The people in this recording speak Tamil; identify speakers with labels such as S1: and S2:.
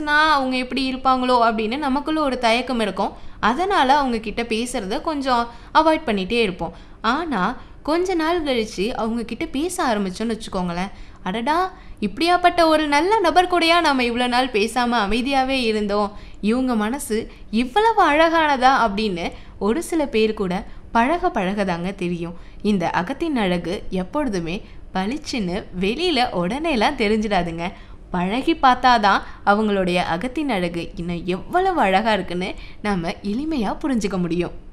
S1: சொன்னால் அவங்க எப்படி இருப்பாங்களோ அப்படின்னு நமக்குள்ள ஒரு தயக்கம் இருக்கும் அதனால் அவங்க கிட்ட பேசுகிறத கொஞ்சம் அவாய்ட் பண்ணிகிட்டே இருப்போம் ஆனால் கொஞ்ச நாள் கழித்து அவங்க கிட்ட பேச ஆரம்பிச்சோன்னு வச்சுக்கோங்களேன் அடடா இப்படியாப்பட்ட ஒரு நல்ல நபர் கூடயா நம்ம இவ்வளோ நாள் பேசாமல் அமைதியாகவே இருந்தோம் இவங்க மனசு இவ்வளவு அழகானதா அப்படின்னு ஒரு சில பேர் கூட பழக பழக தாங்க தெரியும் இந்த அகத்தின் அழகு எப்பொழுதுமே பளிச்சுன்னு வெளியில் உடனேலாம் தெரிஞ்சிடாதுங்க பழகி பார்த்தாதான் அவங்களுடைய அகத்தின் அழகு இன்னும் எவ்வளவு அழகாக இருக்குன்னு நம்ம எளிமையாக புரிஞ்சுக்க முடியும்